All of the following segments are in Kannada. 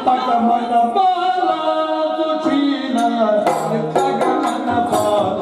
ತಗಮನ ಬಾಲ ಸುಶೀಲ ತಗಮನ ಬಾಲ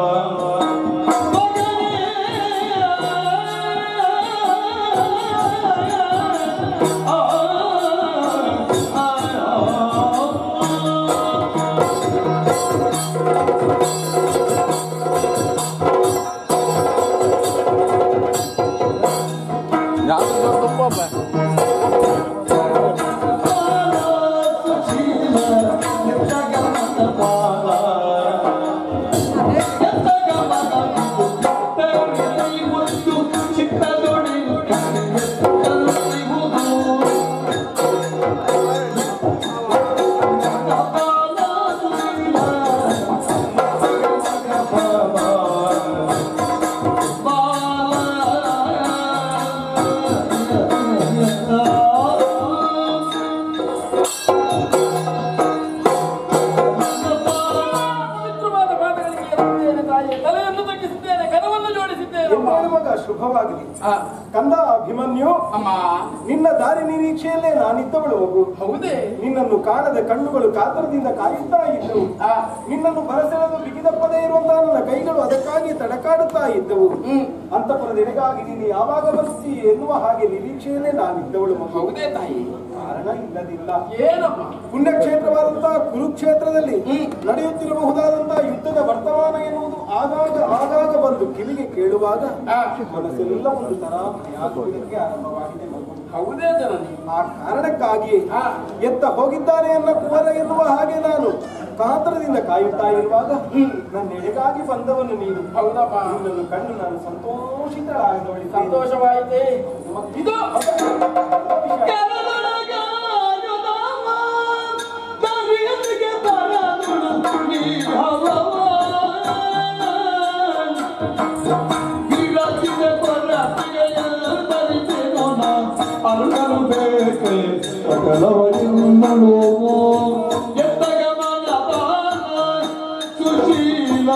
ಪವಿತ್ರವಾದ ಪಾದಗಳಿಗೆ ಎತ್ತುತ್ತೇನೆ ತಾಯಿ ತಲೆಯನ್ನು ತಗ್ಗಿಸುತ್ತೇನೆ ಕರವನ್ನು ಜೋಡಿಸಿದ್ದೇನೆ ಎನ್ನುವ ಮಗ ಶುಭವಾಗಲಿ ಆ, ಕಂದ ಅಭಿಮನ್ಯು ಅಮ್ಮ ನಿನ್ನ ದಾರಿ ನಿರೀಕ್ಷೆಯಲ್ಲೇ ನಾನಿದ್ದವಳು ಹೋಗು ಹೌದೇ ನಿನ್ನನ್ನು ಕಾಣದ ಕಣ್ಣುಗಳು ಕಾತರದಿಂದ ಕಾಯುತ್ತಾ ಇದ್ದವು ಆ, ನಿನ್ನನ್ನು ಬರಸೆಳೆದು ಬಿಗಿದಪ್ಪದೇ ಇರುವಂತಹ ನನ್ನ ಕೈಗಳು ಅದಕ್ಕಾಗಿ ತಡಕಾಡುತ್ತಾ ಇದ್ದವು ಹ್ಮ್ ಅಂತಪುರದೆಡೆಗಾಗಿ ನೀನು ಯಾವಾಗ ಬರ್ತಿ ಎನ್ನುವ ಹಾಗೆ ನಿರೀಕ್ಷೆಯಲ್ಲೇ ನಾನಿದ್ದವಳು ಮಗು ಹೌದೇ ತಾಯಿ ಕಾರಣ ಇಲ್ಲದಿಲ್ಲ ಏನಮ್ಮ ಪುಣ್ಯಕ್ಷೇತ್ರವಾದಂತಹ ಕುರುಕ್ಷೇತ್ರದಲ್ಲಿ ಹ್ಮ್. ನಡೆಯುತ್ತಿರಬಹುದಾದಂತಹ ಯುದ್ಧದ ವರ್ತಮಾನ ಎನ್ನುವುದು ಆಗಾಗ ಆಗಾಗ ಬಂದು ಕಿವಿಗೆ ಕೇಳುವಾಗ ಆ, ಮನಸ್ಸೆಲ್ಲ ಒಂದು ತರ ಭಯಾಗುವುದಕ್ಕೆ ಆರಂಭವಾಗಿದೆ ಮಗು. ಹೌದೇ ಜನನಿ ಆ ಕಾರಣಕ್ಕಾಗಿಯೇ ಆ, ಎತ್ತ ಹೋಗಿದ್ದಾನೆ ಎನ್ನ ಕುವರ ಎನ್ನುವ ಹಾಗೆ ನಾನು ಕಾತರದಿಂದ ಕಾಯುತ್ತಾ ಇರುವಾಗ ನನ್ನ ಎಡೆಗಾಗಿ ಬಂದವನು ನೀನು ಹೌದಮ್ಮ ನಿನ್ನನ್ನು ಕಂಡು ನಾನು ಸಂತೋಷಿತಳಾಗದವಳಿದ್ದೇನೆ. ಸಂತೋಷವಾಯಿತೆ ಇದು ಅರುಣನು ಬೇಕೆ ಸಕಲವರಿಂದಲೂ ಎತ್ತಗಮನ ಬಾಲ ಸುಶೀಲ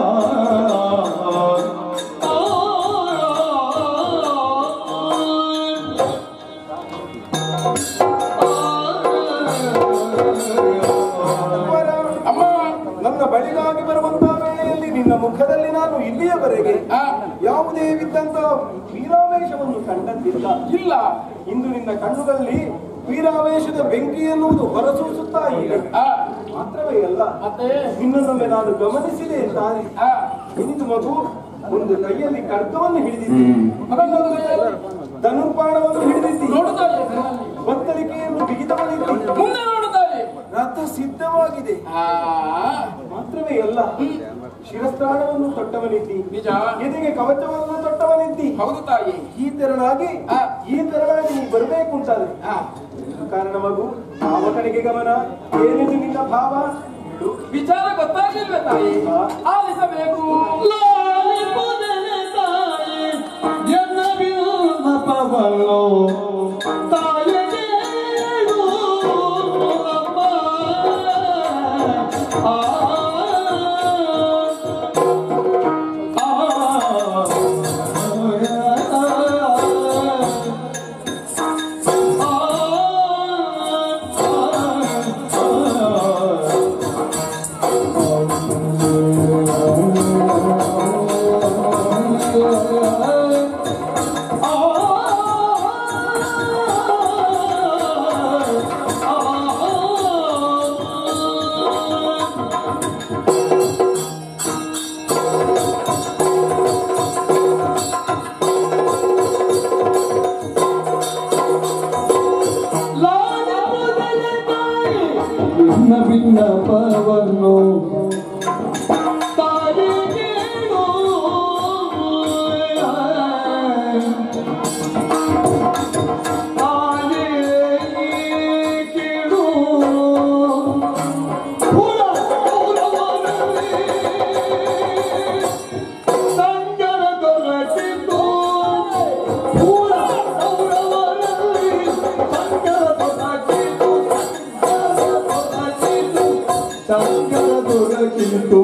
ಕುವರ, ಅಮ್ಮ ನನ್ನ ಬಳಿಗಾಗಿ ಬರುವಂತಹ ವೇಳೆಯಲ್ಲಿ ನಿನ್ನ ಮುಖದಲ್ಲಿ ನಾನು ಇಲ್ಲಿಯವರೆಗೆ ಆ, ಯಾವುದೇ ವಿದ್ದಂತ ವೀರಾವೇಶವನ್ನು ಕಂಡದ್ದಿಲ್ಲ ಇಲ್ಲ ಇಂದು ನಿನ್ನ ಕಣ್ಣುಗಳಲ್ಲಿ ವೀರಾವೇಶದ ಬೆಂಕಿ ಎನ್ನುವುದು ಹೊರಸೂಸುತ್ತಾ ಇದೆ ಆ, ಮಾತ್ರವೇ ಅಲ್ಲ ಮತ್ತೆ ನಿನ್ನನ್ನೊಮ್ಮೆ ನಾನು ಗಮನಿಸಿದೆ ತಾನೆ ಆ, ಇನಿದು ಮಗು ಒಂದು ಕೈಯಲ್ಲಿ ಖಡ್ಗವನ್ನು ಹಿಡಿದಿದ್ದಿ ಮಗನೊಂದು ಕೈಯಲ್ಲಿ ಧನುರ್ಬಾಣವನ್ನು ಹಿಡಿದಿದ್ದಿ ನೋಡು ತಾಯಿ ಕಣ್ಣಲ್ಲಿ. ಬತ್ತಳಿಕೆಯನ್ನು ಬಿಗಿದವನಿದ್ದಿ ಮುಂದೆ ನೋಡು ತಾಯಿ ರಥ ಸಿದ್ಧವಾಗಿದೆ ಆ, ಮಾತ್ರವೇ ಅಲ್ಲ ಶಿರಸ್ತ್ರಾಣವನ್ನು ತೊಟ್ಟವನಿದ್ದಿ ನಿಜ ಎದೆಗೆ ಕವಚವನ್ನು ತೊಟ್ಟವನಿದ್ದಿ ಹೌದು ತಾಯಿ ಈ ತೆರನಾಗಿ ಆ. ಈ ತೆರನಾಗಿ ನೀ ಬರಬೇಕು ಅಂತಾರೆ ಆ, ಕಾರಣ ಮಗು ಯಾವ ಕಡೆಗೆ ಗಮನ ಏನಿದು ನಿನ್ನ ಭಾವ ವಿಚಾರ ಗೊತ್ತಾಗಿಲ್ವೇ ತಾಯಿ ಆಲಿಸಬೇಕು ಭಿನ್ನ ಭಿನ್ನ ಪರವನ್ನು ತಾಯಿ ಕೇಳು ತಾಯಿ ಕೇಳು ಹುಳ ಕೌರವರಲ್ಲಿ ಸಂಗರ ದೊರಕಿತು ಹುಳ ಕೌರವರಲ್ಲಿ ಸಂಗರ ದೊರಕಿತು ಸಂಗರ ದೊರಕಿತು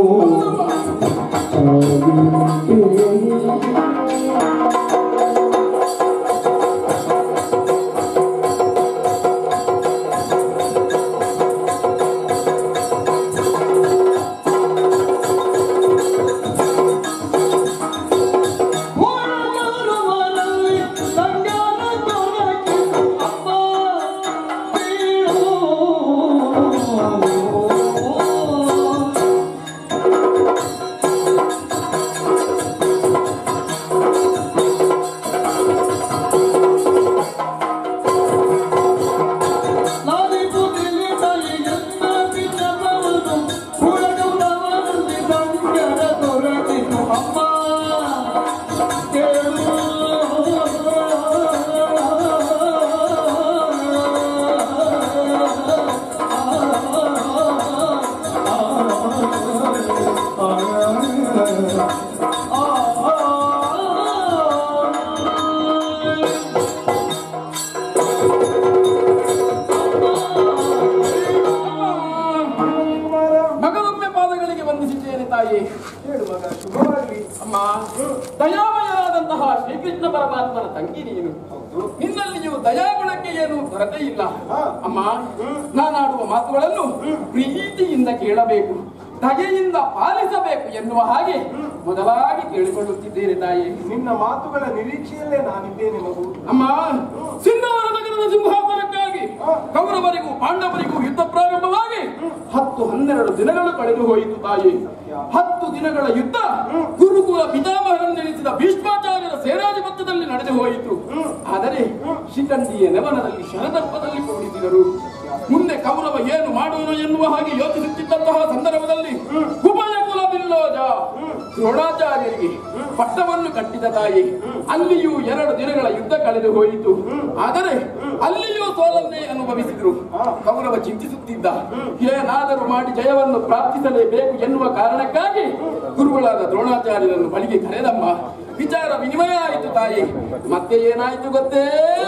ಶ್ರೀಕೃಷ್ಣ ಪರಮಾತ್ಮನ ತಂಗಿ ನೀನು ನಿನ್ನಲ್ಲಿಯೂ ದಯಾಗುಣಕ್ಕೆ ಏನು ಕೊರತೆ ಇಲ್ಲ ಹಾ. ಅಮ್ಮ ನಾನಾಡುವ ಮಾತುಗಳನ್ನು ಪ್ರೀತಿಯಿಂದ ಕೇಳಬೇಕು ದಯೆಯಿಂದ ಪಾಲಿಸಬೇಕು ಎನ್ನುವ ಹಾಗೆ ಮೊದಲಾಗಿ ಕೇಳಿಕೊಳ್ಳುತ್ತಿದ್ದೇನೆ ತಾಯಿ ನಿನ್ನ ಮಾತುಗಳ ನಿರೀಕ್ಷೆಯಲ್ಲೇ ನಾನಿದ್ದೇನೆ ಮಗು ಅಮ್ಮ ಸಿಂಧವರ ನಗರದ ಸಿಂಹಾಸನಕ್ಕಾಗಿ ಕೌರವರಿಗೂ ಪಾಂಡವರಿಗೂ ಯುದ್ಧ ಪ್ರಾರಂಭವಾಗಿ ಹತ್ತು ಹನ್ನೆರಡು ದಿನಗಳು ಕಳೆದು ಹೋಯಿತು ತಾಯಿ ಹತ್ತು ದಿನಗಳ ಯುದ್ಧ ಗುರುಕುಲ ಪಿತಾಮಹರನ್ನೆನಿಸಿದ ಭೀಷ್ಮಾಚಾರ್ಯರ ಸೇನಾಧಿಪತ್ಯದಲ್ಲಿ ನಡೆದು ಹೋಯಿತು ಆದರೆ ಶಿಖಂಡಿಯ ನೆವನದಲ್ಲಿ ಶರದರ್ಪದಲ್ಲಿ ಕೂಡಿಸಿದರು ಮುಂದೆ ಕೌರವ ಏನು ಮಾಡುವನು ಎನ್ನುವ ಹಾಗೆ ಯೋಚಿಸುತ್ತಿದ್ದಂತಹ ಸಂದರ್ಭದಲ್ಲಿ ಉಭಯ ಕುಲ ಬಿಲ್ಲೋಜ ದ್ರೋಣಾಚಾರ್ಯರಿಗೆ ಪಟ್ಟವನ್ನು ಕಟ್ಟಿದ ತಾಯಿ ಅಲ್ಲಿಯೂ ಎರಡು ದಿನಗಳ ಯುದ್ಧ ಕಳೆದು ಹೋಯಿತು ಆದರೆ ಅಲ್ಲಿಯೂ ಸೋಲನ್ನೇ ಅನುಭವಿಸಿದ್ರು ಕೌರವ ಚಿಂತಿಸುತ್ತಿದ್ದ ಏನಾದರೂ ಮಾಡಿ ಜಯವನ್ನು ಪ್ರಾರ್ಥಿಸಲೇಬೇಕು ಎನ್ನುವ ಕಾರಣಕ್ಕಾಗಿ ಗುರುಗಳಾದ ದ್ರೋಣಾಚಾರ್ಯರನ್ನು ಬಳಿಗೆ ಕರೆದಮ್ಮ ವಿಚಾರ ವಿನಿಮಯ ಆಯಿತು ತಾಯಿ ಮತ್ತೆ ಏನಾಯಿತು ಗೊತ್ತೇ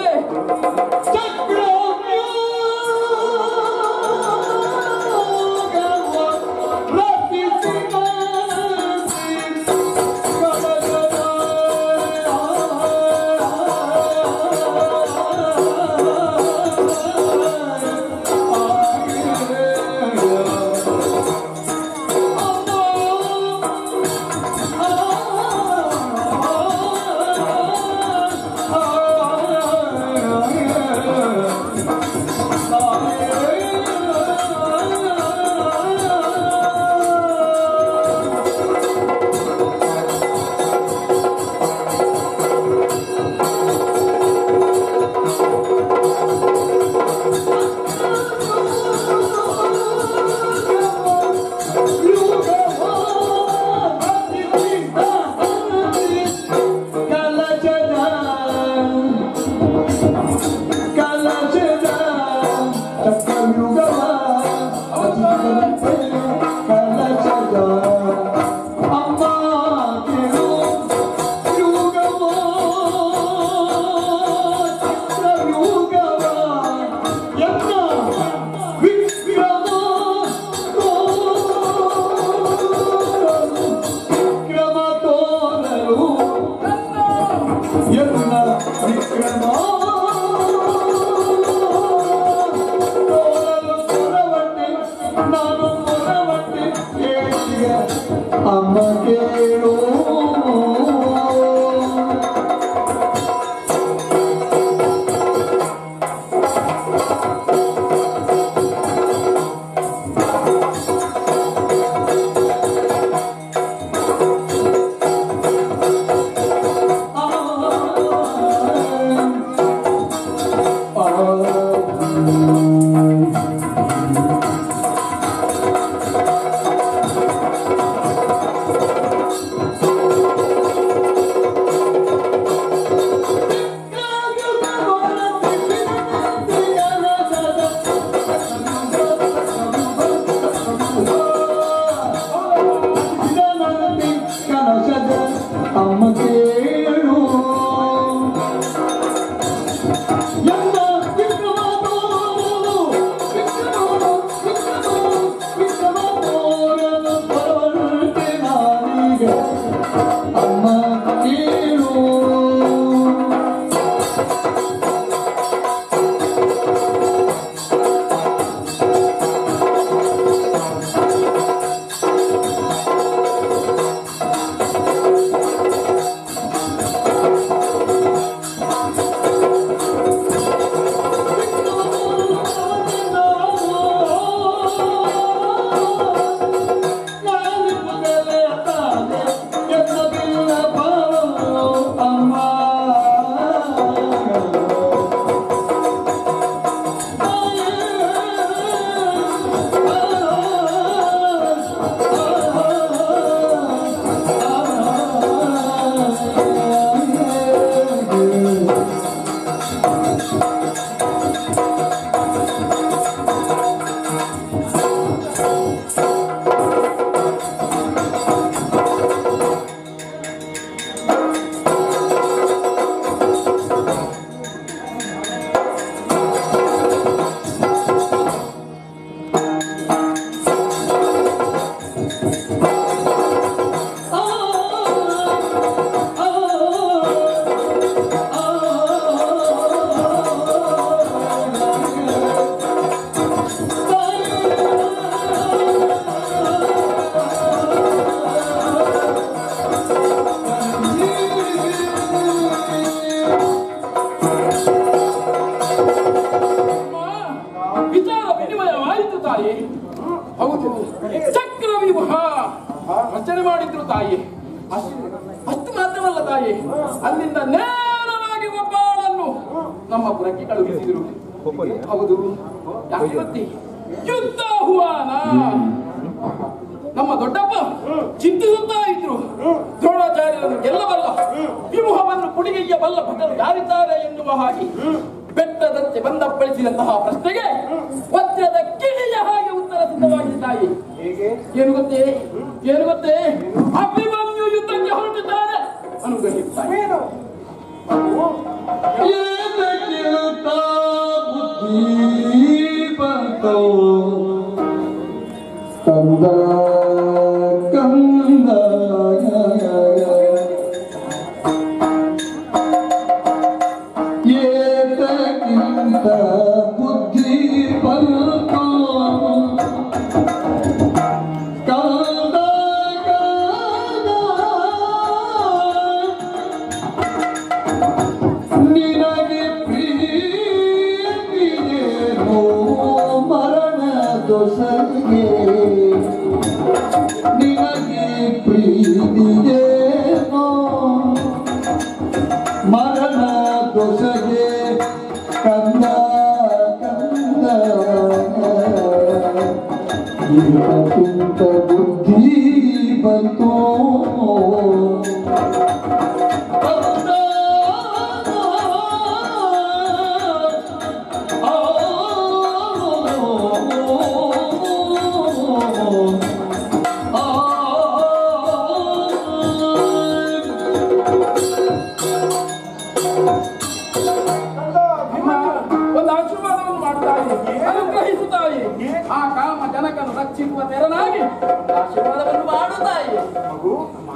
ಅಮ್ಮ ಕೇಳು ಆ ಮಾಡಿದ್ರು ತಾಯಿ ಹೌದು ಚಕ್ರ ವಿವಾಹ ರಚನೆ ಮಾಡಿದ್ರು ತಾಯಿ ಅಷ್ಟು ಅಷ್ಟು ಮಾತ್ರವಲ್ಲ ತಾಯಿ ಅಲ್ಲಿಂದ ನೇರವಾಗಿ ಒಬ್ಬಳನ್ನು ನಮ್ಮ ಪುರಕ್ಕೆ ಕಳುಹಿಸಿದ್ರು ಹೌದು ಯಾಕೆ ಗೊತ್ತಿ ಯುದ್ಧ ಹುವಾನ ನಮ್ಮ ದೊಡ್ಡಪ್ಪ ಚಿಂತಿಸುತ್ತಾ ಇದ್ರು ದ್ರೋಣಾಚಾರ್ಯರನ್ನು ಗೆಲ್ಲಬಲ್ಲ ವಿಮುಖವನ್ನು ಕುಡಿಗೆಯ್ಯಬಲ್ಲ ಭಟರು ಯಾರಿದ್ದಾರೆ ಎನ್ನುವ ಹಾಗೆ ಬೆಟ್ಟದಂತೆ ಬಂದಪ್ಪಳಿಸಿದಂತಹ ಪ್ರಶ್ನೆಗೆ ವಜ್ರದ ಕಿಳಿಯ ಹಾಗೆ ಉತ್ತರ ಸಿದ್ಧವಾಗಿದೆ ತಾಯಿ ಹೇಗೆ ಏನು ಗೊತ್ತೇ ಏನು ಗೊತ್ತೇ ಅಭಿಮನ್ಯು ಯುದ್ಧಕ್ಕೆ ಹೊರಟಿದ್ದಾರೆ ಅನುಗ್ರಹಿಸ್ತಾರೆ ಏನು ಏತಕ್ಕಿರುತ್ತ ಬುದ್ಧಿ ಬಂತೋ ಕಂದ ಕಂದ ಏತಕ್ಕಿಂತ ಬುದ್ಧಿ ಬಂತೋ ಕಂದ ಕಂದ ನಿನಗೆ ಪ್ರೀತಿಯೇನೋ ಮರಣ ದೊಸಗೆ ನಿನಗೆ ಪ್ರೀತಿಯೇನೋ ಮರಣ ದೊಸಗೆ ಕಂದ ಕಂದ ಇದಕ್ಕಿಂತ ಬುದ್ಧಿ ಬಂತೋ ಕಂದ ಅಮ್ಮ, ಒಂದು ಆಶೀರ್ವಾದವನ್ನು ಮಾಡ್ತಾಯಿ ಅನುಗ್ರಹಿಸುತ್ತಾಯಿ ಆ ಕಾಮ ಜನಕನು ರಕ್ಷಿಸುವ ತೆರನಾಗಿ ಒಂದು ಆಶೀರ್ವಾದವನ್ನು ಮಾಡುತ್ತಾಯಿ ಮಗು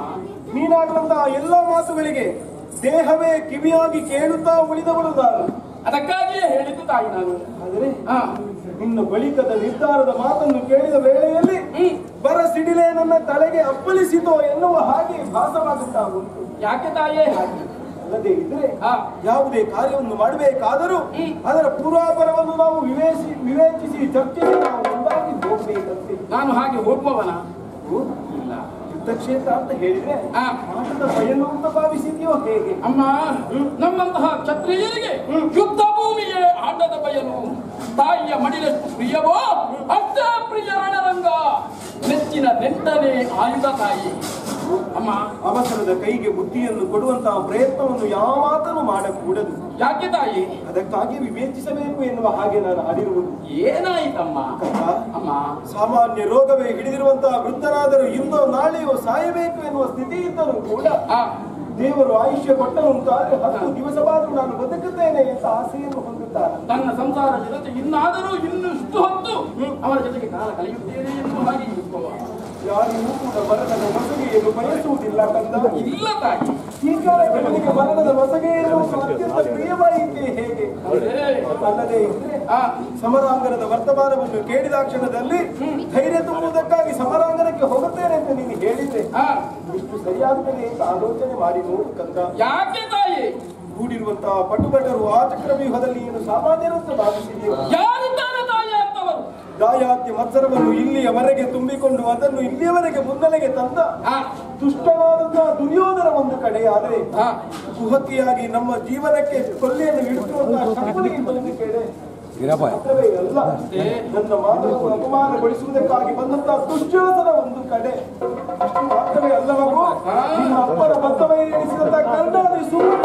ನೀನಾಡುವಂತಹ ಎಲ್ಲ ಮಾತುಗಳಿಗೆ ದೇಹವೇ ಕಿವಿಯಾಗಿ ಕೇಳುತ್ತಾ ಉಳಿದವಳು ನಾನು ಅದಕ್ಕಾಗಿಯೇ ಹೇಳಿದ್ದು ತಾಯಿ ನಾನು ಆದರೆ ಹಾ ನಿನ್ನ ಬಳಿಕದ ನಿರ್ಧಾರದ ಮಾತನ್ನು ಕೇಳಿದ ವೇಳೆಯಲ್ಲಿ ಬರ ಸಿಡಿಲೆ ನನ್ನ ತಲೆಗೆ ಅಪ್ಪಳಿಸಿತೋ ಎನ್ನುವ ಹಾಗೆ ಭಾಸವಾಗುತ್ತಾ ಉಂಟು ಯಾಕೆ ತಾಯೇ ಹಾಗೆ ಅಲ್ಲದೆ ಇದ್ರೆ ಹಾ ಯಾವುದೇ ಕಾರ್ಯವನ್ನು ಮಾಡಬೇಕಾದರೂ ಅದರ ಪೂರ್ವಾಪರವನ್ನು ನಾವು ವಿವೇಚಿ ವಿವೇಚಿಸಿ ಚರ್ಚಿಸಿ ನಾವು ಒಂದಾಗಿ ಹೋಗಬೇಕಂತೆ ನಾನು ಹಾಗೆ ಹೋಗುವವನ ಓ, ಇಲ್ಲ ಯುದ್ಧ ಕ್ಷೇತ್ರ ಅಂತ ಹೇಳಿದ್ರೆ ಹಾ ಆಟದ ಬಯಲು ಅಂತ ಭಾವಿಸಿದ್ಯೋ ಹೇಗೆ ಅಮ್ಮ ನಮ್ಮಂತಹ ಕ್ಷತ್ರಿಯರಿಗೆ ಯುದ್ಧ ಭೂಮಿಯೇ ಆಟದ ಬಯಲು ತಾಯಿಯ ಮಡಿಲೆಷ್ಟು ಪ್ರಿಯವೋ ಅಷ್ಟೇ ಪ್ರಿಯ ರಣರಂಗ ನೆಚ್ಚಿನ ನೆಟ್ಟನೆ ಆಯುಧ ತಾಯಿ ಅಮ್ಮ ಅವಸರದ ಕೈಗೆ ಬುದ್ಧಿಯನ್ನು ಕೊಡುವಂತಹ ಪ್ರಯತ್ನವನ್ನು ಯಾವಾತನು ಮಾಡಕೂಡದು ಯಾಕೆ ತಾಯಿ ಅದಕ್ಕಾಗಿ ವಿವೇಚಿಸಬೇಕು ಎನ್ನುವ ಹಾಗೆ ನಾನು ಆಡಿರುವುದು ಏನಾಯಿತಮ್ಮ ಕಂದ, ಅಮ್ಮ ಸಾಮಾನ್ಯ ರೋಗವೇ ಹಿಡಿದಿರುವಂತಹ ವೃದ್ಧನಾದರೂ ಇಂದೋ ನಾಳೆಯೋ ಸಾಯಬೇಕು ಎನ್ನುವ ಸ್ಥಿತಿ ಇದ್ದರೂ ಕೂಡ ಆ, ದೇವರು ಆಯುಷ್ಯ ಕೊಟ್ಟನುಂಟಾದ್ರೆ ಹತ್ತು ದಿವಸವಾದರೂ ನಾನು ಬದುಕುತ್ತೇನೆ ಅಂತ ಆಸೆಯನ್ನು ಹೊಂದುತ್ತಾರೆ ತನ್ನ ಸಂಸಾರದ ಜೊತೆ ಇನ್ನಾದರೂ ಇನ್ನಷ್ಟು ಹೊತ್ತು ಅವರ ಜೊತೆಗೆ ಕಾಲ ಕಳೆಯುತ್ತೇನೆ ಎನ್ನುವ ಹಾಗೆ ಇರುತ್ತವ. ಯಾರಿಗೂ ಕೂಡ ಮರಣದ ಮಸಗೆಯನ್ನು ಬಯಸುವುದಿಲ್ಲ ಕಂದ ಇಲ್ಲ ತಾಯಿ ಈ ಕಾಲಕ್ಕೆ ನನಗೆ ಮರಣದ ಮಸಗೆಯನ್ನು ಅತ್ಯಂತ ಪ್ರಿಯವಾಯಿತೆ ಹೇಗೆ ಅದೇ. ಅಲ್ಲದೆ ಇದ್ರೆ ಆ, ಸಮರಾಂಗಣದ ವರ್ತಮಾನವನ್ನು ಕೇಳಿದ ಕ್ಷಣದಲ್ಲಿ ಧೈರ್ಯ ತುಂಬುವುದಕ್ಕಾಗಿ ಸಮರಾಂಗಣಕ್ಕೆ ಹೋಗುತ್ತೇನೆ ಅಂತ ನೀನು ಹೇಳಿದ್ರೆ ಆ, ಇಷ್ಟು ಸರಿಯಾಗುತ್ತದೆ ಅಂತ ಆಲೋಚನೆ ಮಾಡಿ ನೋಡು ಕಂದ ಯಾಕೆ ತಾಯಿ ಕೂಡಿರುವಂತಹ ಪಟುಭಟರು ಆ ಚಕ್ರವ್ಯೂಹದಲ್ಲಿ ಏನು ಸಾಮಾನ್ಯರು ಅಂತ ಭಾವಿಸಿದೆಯೋ ಯಾರಿದ್ದಾರೆ ತಾಯಿ ಅಂತವರು ದಾಯಾತ್ಯ ಮತ್ಸರವನ್ನು ಇಲ್ಲಿಯವರೆಗೆ ತುಂಬಿಕೊಂಡು ಅದನ್ನು ಇಲ್ಲಿಯವರೆಗೆ ಮುನ್ನೆಲೆಗೆ ತಂದ ಆ, ದುಷ್ಟನಾದಂತಹ ದುರ್ಯೋಧನ ಒಂದು ಕಡೆ ಆದರೆ ಆ, ಕುಹಕಿಯಾಗಿ ನಮ್ಮ ಜೀವನಕ್ಕೆ ಕೊಲ್ಲಿಯನ್ನು ಇಡುತ್ತಿರುವಂತಹ ಶಕುನಿ ಇನ್ನೊಂದು ಕಡೆ ಮಾತ್ರವೇ ಅಲ್ಲ ನನ್ನ ಮಾತನ್ನು ಅಪಮಾನಗೊಳಿಸುವುದಕ್ಕಾಗಿ ಬಂದಂತಹ ದುಶ್ಯೋಧನ ಒಂದು ಕಡೆ ಅಷ್ಟು ಮಾತ್ರವೇ ಅಲ್ಲ ಮಗು ನಿನ್ನ ಅಪ್ಪನ ಬದ್ಧವೈ ಎನಿಸಿದಂತಹ ಕರ್ಣಾದಿ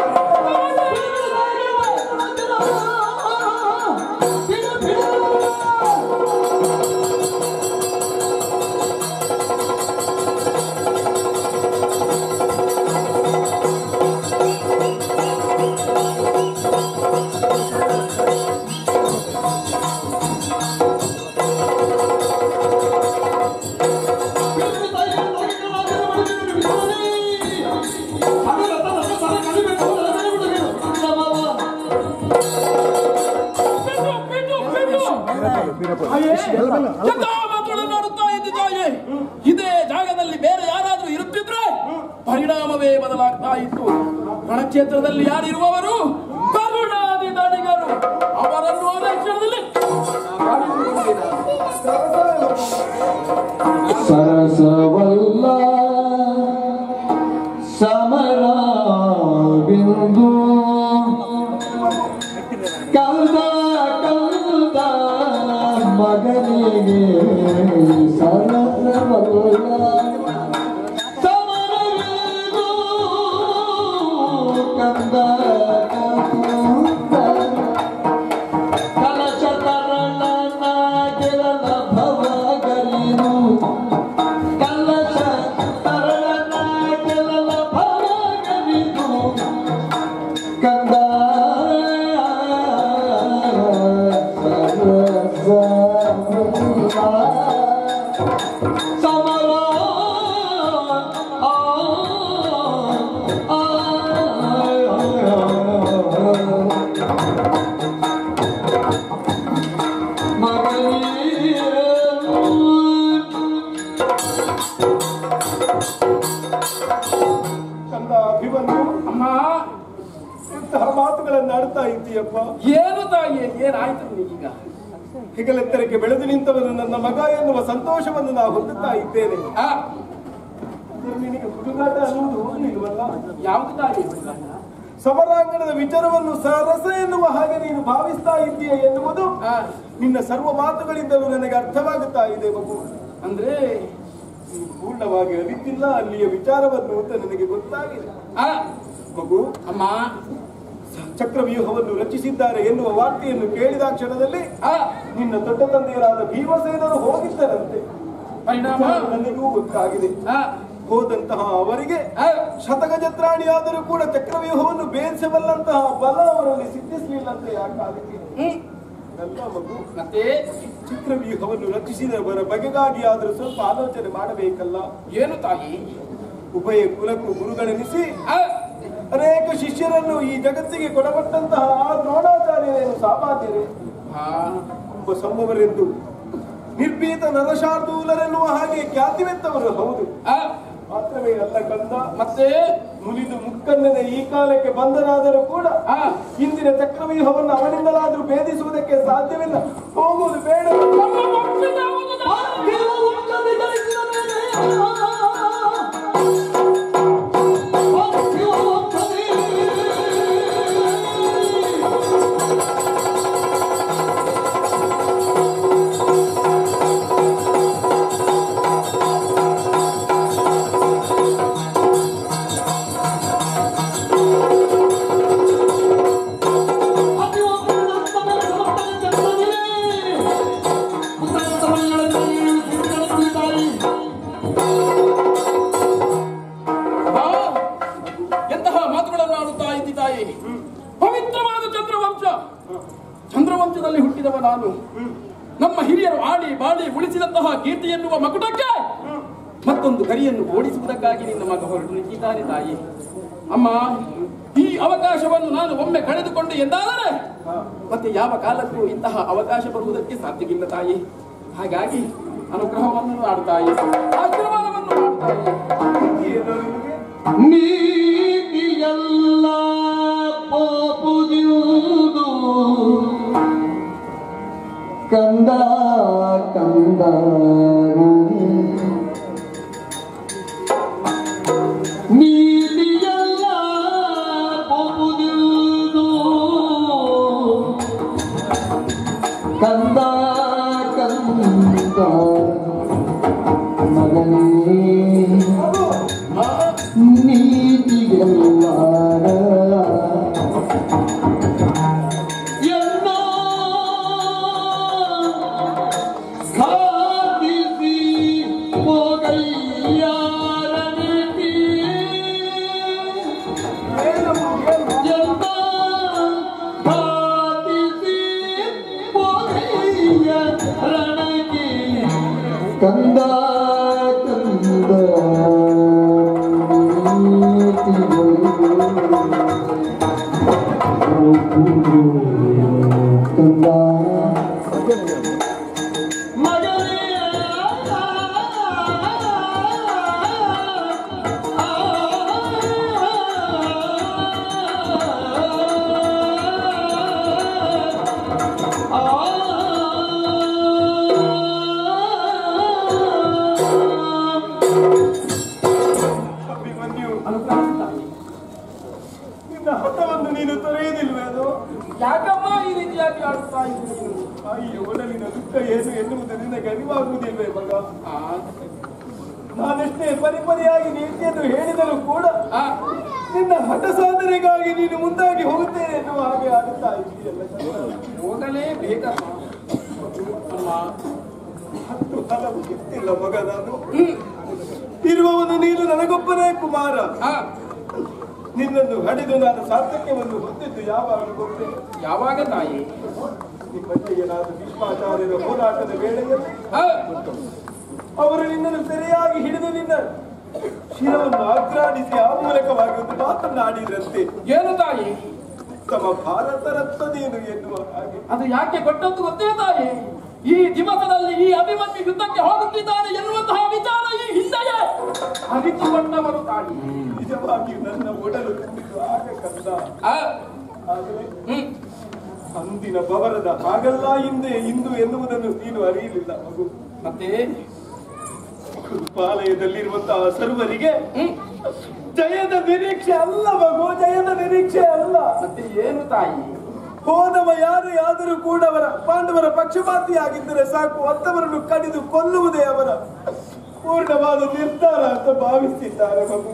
ಬಿಟ್ಟು, ಬಿಟ್ಟು, ಬಿಟ್ಟು. ತಾಯೇ, ಎಂಥ ಮಾತುಗಳನ್ನು ಆಡುತ್ತಾ ಇದ್ದಿ ತಾಯೇ ಇದೇ ಜಾಗದಲ್ಲಿ ಬೇರೆ ಯಾರಾದ್ರೂ ಇರುತ್ತಿದ್ರೆ ಪರಿಣಾಮವೇ ಬದಲಾಗ್ತಾ ಇತ್ತು ರಣಕ್ಷೇತ್ರದಲ್ಲಿ ಯಾರಿರುವವರು ಕರುಣಾದಿ ದಣಿಗರು ಅವರನ್ನು ಅದೇ ಕ್ಷಣದಲ್ಲಿ ಕಾಡಿಸಿಕೊಂಡಿದ್ದಾರೆ. ಜೊತೆಗೆ ಸರಸವಲ್ಲ ಸಮರವೇನು ಕಂದ ಕಲಶ ತರಳನ ಗೆಲನ ಭವಗಲಿನು ಕಲಶ ತರಳನ ಗೆಲನ ಭವಗಲಿನು ಕಂದ ಸಮರ ಕಂದ ಅಭಿಮನ್ಯು ಅಮ್ಮ ಇಂತಹ ಮಾತುಗಳನ್ನು ಆಡ್ತಾ ಇದ್ದೀಯಪ್ಪ ಏನು ತಾಯಿ ಏನಾಯ್ತು ನಿನಗೀಗ ಹೆಗಲೆತ್ತರಕ್ಕೆ ಬೆಳೆದು ನಿಂತವನು ನನ್ನ ಮಗ ಎನ್ನುವ ಸಂತೋಷವನ್ನು ನಾವು ಹೊಂದುತ್ತಾ ಇದ್ದೇನೆ ಆ, ಆದರೆ ನಿನಗೆ ಹುಡುಗಾಟ ಅನ್ನುವುದು ಇಲ್ವಲ್ಲ ಯಾವುದು ತಾಯಿ ಸಮರಾಂಗಣದ ವಿಚಾರವನ್ನು ಸರಸ ಎನ್ನುವ ಹಾಗೆ ನೀನು ಭಾವಿಸ್ತಾ ಇದ್ದೀಯ ಎನ್ನುವುದು ಆ, ನಿನ್ನ ಸರ್ವ ಮಾತುಗಳಿಂದಲೂ ನನಗೆ ಅರ್ಥವಾಗುತ್ತಾ ಇದೆ ಮಗು ಅಂದ್ರೆ ನೀನು ಪೂರ್ಣವಾಗಿ ಅರಿತಿಲ್ಲ ಅಲ್ಲಿಯ ವಿಚಾರವನ್ನು ಅಂತ ನನಗೆ ಗೊತ್ತಾಗಿದೆ ಆ, ಮಗು ಅಮ್ಮ ಚಕ್ರವ್ಯೂಹವನ್ನು ರಚಿಸಿದ್ದಾರೆ ಎನ್ನುವ ವಾರ್ತೆಯನ್ನು ಕೇಳಿದ ಕ್ಷಣದಲ್ಲಿ ಆ, ನಿನ್ನ ದೊಡ್ಡ ತಂದೆಯರಾದ ಭೀಮಸೇನರು ಹೋಗಿದ್ದರಂತೆ ಪರಿಣಾಮ ನನಗೂ ಗೊತ್ತಾಗಿದೆ ಆ, ಹೋದಂತಹ ಅವರಿಗೆ ಆ, ಶತಗಜತ್ರಾಣಿಯಾದರೂ ಕೂಡ ಚಕ್ರವ್ಯೂಹವನ್ನು ಬೇಯಿಸಬಲ್ಲಂತಹ ಬಲ ಅವರಲ್ಲಿ ಸಿದ್ಧಿಸಲಿಲ್ಲಂತೆ ಆ ಕಾಲಕ್ಕೆ ಹ್ಮ್. ನನ್ನ ಮಗು ಮತ್ತೆ ಚಕ್ರವ್ಯೂಹವನ್ನು ರಚಿಸಿದವರ ಬಗೆಗಾಗಿ ಆದರೂ ಸ್ವಲ್ಪ ಆಲೋಚನೆ ಮಾಡಬೇಕಲ್ಲ ಏನು ತಾಯಿ ಉಭಯ ಕುಲಕ್ಕೂ ಗುರುಗಳೆನಿಸಿ ಆ, ಅನೇಕ ಶಿಷ್ಯರನ್ನು ಈ ಜಗತ್ತಿಗೆ ಕೊಡಪಟ್ಟಂತಹ ಆ ದ್ರೋಣಾಚಾರ್ಯರೇನು ಸಾಮಾನ್ಯರೇ ಆ, ಒಬ್ಬ ಸಂಭವರೆಂದು ನಿರ್ಭೀತ ನರಶಾರ್ದೂಲರೆನ್ನುವ ಹಾಗೆ ಖ್ಯಾತಿವೆತ್ತವರು ಹೌದು ಆ, ಮಾತ್ರವೇ ಅಲ್ಲ ಕಂದ ಮತ್ತೆ ಮುರಿದು ಮುಕ್ಕನ್ನನ ಈ ಕಾಲಕ್ಕೆ ಬಂದನಾದರೂ ಕೂಡ ಆ, ಇಂದಿನ ಚಕ್ರವ್ಯೂಹವನ್ನು ಅವನಿಂದಲಾದರೂ ಭೇದಿಸುವುದಕ್ಕೆ ಸಾಧ್ಯವಿಲ್ಲ ಹೋಗುವುದು ಬೇಡ ನಮ್ಮ ಮಕ್ಕಳು ಯಾವುದು ತಾಯಿ? ಆ, ಎಂತಹ ಮಾತುಗಳನ್ನು ಆಡುತ್ತಾ ಇದ್ದಿ ತಾಯಿ ಪವಿತ್ರವಾದ ಚಂದ್ರವಂಶ ಚಂದ್ರವಂಶದಲ್ಲಿ ಹುಟ್ಟಿದವ ನಾನು ನಮ್ಮ ಹಿರಿಯರು ಆಡಿ ಬಾಡಿ ಉಳಿಸಿದಂತಹ ಕೀರ್ತಿ ಎನ್ನುವ ಮಕುಟಕ್ಕೆ ಮತ್ತೊಂದು ಗರಿಯನ್ನು ಓಡಿಸುವುದಕ್ಕಾಗಿ ನಿನ್ನ ಮಗ ಹೊರಟು ನಿಂತಿದ್ದಾನೆ ತಾಯಿ ಅಮ್ಮ ಈ ಅವಕಾಶವನ್ನು ನಾನು ಒಮ್ಮೆ ಕಳೆದುಕೊಂಡು ಎಂದಾದರೆ ಮತ್ತೆ ಯಾವ ಕಾಲಕ್ಕೂ ಇಂತಹ ಅವಕಾಶ ಬರುವುದಕ್ಕೆ ಸಾಧ್ಯವಿಲ್ಲ ತಾಯಿ ಹಾಗಾಗಿ ಅನುಗ್ರಹವನ್ನು ಮಾಡುತ್ತಾಯಿ ಆಶೀರ್ವಾದವನ್ನು ಮಾಡುತ್ತಾಯಿ ಏನೋ ನಿನಗೆ ನೀತಿಯಲ್ಲ ಪೋಪುಗಿರುವುದು ಕಂದ ಕಂದ ನೀತಿಯಲ್ಲ ಪೋಪುಗಿರುವುದು ಕಂದ ಕಂದ ಮಗನೇ ಮಗು ನೀತಿಗೆಲ್ಲ ಎಲ್ಲ ಸಾಧಿಸಿ ಹೋಗಯ್ಯಾರ ನೀತಿ ಏನಮ್ಮ ಏನು ಎಲ್ಲ ಸಾಧಿಸಿ ಹೋಗಯ್ಯ ರಣಗಿ ಕಂದ ಕಂದ ಕಂದ ಮಗನೇ ಅಭಿಮನ್ಯು ಅನುಗ್ರಹಿಸು ತಾಯಿ ನಿನ್ನ ಹಠವನ್ನು ನೀನು ತೊರೆಯುವುದಿಲ್ವೇ ಅದು ಯಾಕಮ್ಮ ಈ ರೀತಿಯಾಗಿ ಆಡುತ್ತಾ ಇದ್ದೀನಿ ತಾಯಿಯ ಒಡಲಿನ ದುಃಖ ಏನು ಎನ್ನುವುದು ನಿನಗೆ ಅರಿವಾಗುವುದಿಲ್ವೇ ಮಗ ಆ, ನಾನೆಷ್ಟೇ ಪರಿಪರಿಯಾಗಿ ನೀತಿಯನ್ನು ಹೇಳಿದರೂ ಕೂಡ ಆ, ನಿನ್ನ ಹಠ ಸಾಧನೆಗಾಗಿ ನೀನು ಮುಂದಾಗಿ ಹೋಗುತ್ತೇನೆ ಎನ್ನುವ ಹಾಗೆ ಆಗುತ್ತಾ ಇದೆಯಲ್ಲ ಚಂದ್ರ. ಹೋಗಲೇಬೇಕಮ್ಮ ಅಮ್ಮ ಹತ್ತು ಹಲವು ಗೊತ್ತಿಲ್ಲ ಮಗ ನಾನು ಹ್ಮ್ ಇರುವವನು ನೀನು ನನಗೊಬ್ಬನೇ ಕುಮಾರ ಆ, ನಿನ್ನನ್ನು ಹಡಿದು ನಾನು ಸಾರ್ಥಕ್ಯವನ್ನು ಹೊಂದಿದ್ದು ಯಾವಾಗ ಗೊತ್ತೇ ಯಾವಾಗ ತಾಯಿ ನಿಮ್ಮಜ್ಜಯ್ಯನಾದ ಭೀಷ್ಮಾಚಾರ್ಯರ ಹೋರಾಟದ ವೇಳೆಯಲ್ಲಿ ಆ, ಅವರು ನಿನ್ನನ್ನು ಸರಿಯಾಗಿ ಹಿಡಿದು ನಿನ್ನ ಶಿರವನ್ನು ಅಗ್ರಾಣಿಸಿ ಆ ಮೂಲಕವಾಗಿ ಒಂದು ಮಾತನ್ನಾಡಿದ್ರಂತೆ ಏನು ತಾಯಿ ತಮ್ಮ ಭಾರತ ರತ್ನ ನೀನು ಎನ್ನುವ ಹಾಗೆ ಅದು ಯಾಕೆ ಕೊಟ್ಟದ್ದು ಗೊತ್ತೇ ತಾಯಿ ಈ ದಿವಸದಲ್ಲಿ ಈ ಅಭಿಮನ್ಯು ಯುದ್ಧಕ್ಕೆ ಹೋಗುತ್ತಿದ್ದಾನೆ ಎನ್ನುವಂತಹ ವಿಚಾರ ಈ ಹಿಂದೆಯೇ ಅರಿತುಕೊಂಡವರು ತಾಯಿ ನಿಜವಾಗಿ ನನ್ನ ಒಡಲು ತುಂಬಿದ್ದು ಆಗ ಕಂದ ಆ, ಆದರೆ ಹ್ಮ್ ಅಂದಿನ ಬವರದ ಹಾಗಲ್ಲ ಹಿಂದೆ ಇಂದು ಎನ್ನುವುದನ್ನು ನೀನು ಅರಿಯಲಿಲ್ಲ ಮಗು ಮತ್ತೆ ಪಾಲಯದಲ್ಲಿರುವಂತಹ ಸರ್ವರಿಗೆ ಹ್ಮ್ ಜಯದ ನಿರೀಕ್ಷೆ ಅಲ್ಲ ಮಗು ಜಯದ ನಿರೀಕ್ಷೆ ಅಲ್ಲ ಮತ್ತೆ ಏನು ತಾಯಿ ಹೋದವ ಯಾರು ಯಾದರೂ ಕೂಡ ಅವರ ಪಾಂಡವರ ಪಕ್ಷಪಾತಿಯಾಗಿದ್ದರೆ ಸಾಕು ಅಂತವರನ್ನು ಕಡಿದು ಕೊಲ್ಲುವುದೇ ಅವರ ಪೂರ್ಣವಾದ ನಿರ್ಧಾರ ಅಂತ ಭಾವಿಸಿದ್ದಾರೆ ಮಗು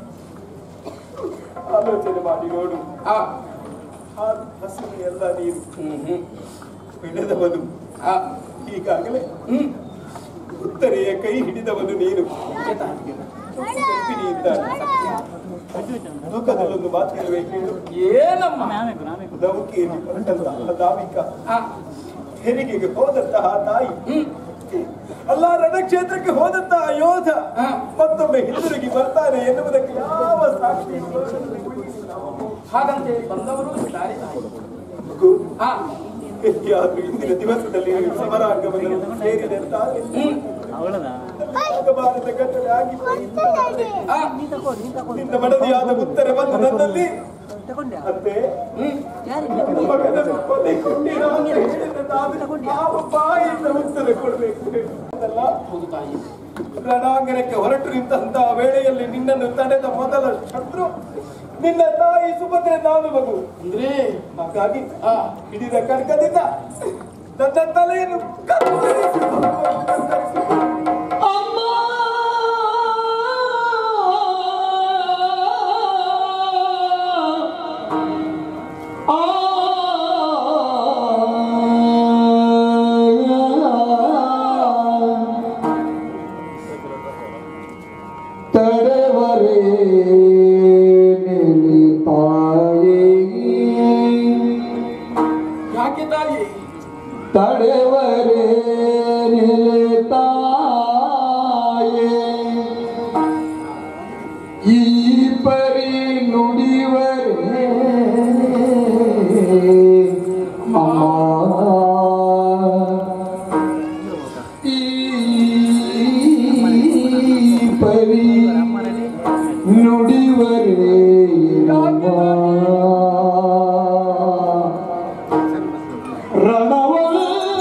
ಆಲೋಚನೆ ಮಾಡಿ ನೋಡು ಆ, ಆ ಹಸಿರು ಎಲ್ಲ ನೀರು ಹ್ಮ್ ಹ್ಮ್ ಬೆಳೆದವನು ಆ, ಈಗಾಗಲೇ ಹ್ಮ್ ಉತ್ತರೆಯ ಕೈ ಹಿಡಿದವನು ನೀನು ಗರ್ಭಿಣಿ ಇದ್ದಾನೆ. ಲೋಕದಲ್ಲೊಂದು ಮಾತಿರುವೆ ಕೇಳು ಏನಮ್ಮ ನೌಕೆಯಲ್ಲಿ ಬಂದಂತಹ ನಾವಿಕ ಆ, ಹೆರಿಗೆಗೆ ಹೋದಂತಹ ತಾಯಿ ಹ್ಮ್ ಅಲ್ಲ ರಣಕ್ಷೇತ್ರಕ್ಕೆ ಹೋದಂತಹ ಯೋಧ ಹಾ. ಮತ್ತೊಮ್ಮೆ ಹಿಂದಿರುಗಿ ಬರ್ತಾನೆ ಎನ್ನುವುದಕ್ಕೆ ಯಾವ ಸಾಕ್ಷಿ ಹಾಗಂತೆ ಬಂದವರು ಇದ್ದಾರೆ ತಾಯಿ ಮಗು, ಆ, ಎಲ್ಲಿಯಾದ್ರೂ ಇಂದಿನ ದಿವಸದಲ್ಲಿ ಸಮರಾಂಗವನ್ನು ಸೇರಿದೆ ಅಂತಾದ್ರೆ ಹ್ಮ್ ಆಗಬಾರದ ಘಟನೆ ಆಗಿ ಆ, ನಿನ್ನ ಮಡದಿಯಾದ ಉತ್ತರ ಬಂದು ನನ್ನಲ್ಲಿ ಅಂತೆ ಹ್ಮ್ ನನ್ನ ಮಗನನ್ನು ಕೊನೆಗೊಂಡಿರಾ ಅಂತ ಹೇಳಿದ್ರೆ ನಾನು ಯಾವ ಬಾಯಿಂದ ಉತ್ತರ ಕೊಡಬೇಕು ಅದಲ್ಲ ಹೌದು ತಾಯಿ ರಣಾಂಗಣಕ್ಕೆ ಹೊರಟು ನಿಂತಹ ವೇಳೆಯಲ್ಲಿ ನಿನ್ನನ್ನು ತಡೆದ ಮೊದಲ ಶತ್ರು ನಿನ್ನ ತಾಯಿ ಸುಭದ್ರೆ ನಾನು ಮಗು ಅಂದ್ರೆ ಹಾಗಾಗಿ ಆ, ಹಿಡಿದ ಕಡ್ಗದಿಂದ ನನ್ನ ತಲೆಯನ್ನು ಕತ್ತರಿಸಿ ಕತ್ತರಿಸಿ ಅಮ್ಮ ಆ ತಡೆವರೇ ನಿಲ್ಲಿತಾಯೇ ಯಾಕೆ ತಾಯಿ ತಡೆವರೇ ನಿಲ್ತಾಯೇ ಈ ಪರಿ ನುಡಿವರೇ ಅಮ್ಮ ಈ ಪರಿ ನುಡಿವರೇ ಅಮ್ಮ ರಣವಲ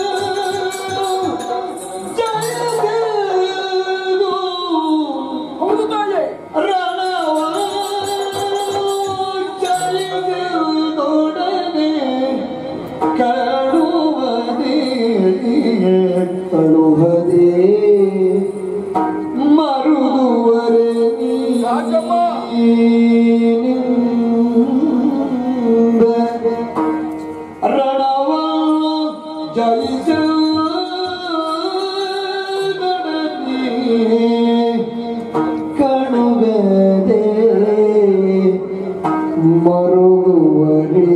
ಜಯದೇನು ಹೌದು ತಾಯಿ ರಣವಲ ಜಯದೇವನೊಡನೆ ಕಳುವದೇ ಕಳುವದೇ ಮರುದುವರೆ ರಾಜಮ್ಮ. ನೀನಿಂದ ರಣವ ಜಯಿಸ ಕಣುಗದೆ ಮರುಗುವರೆ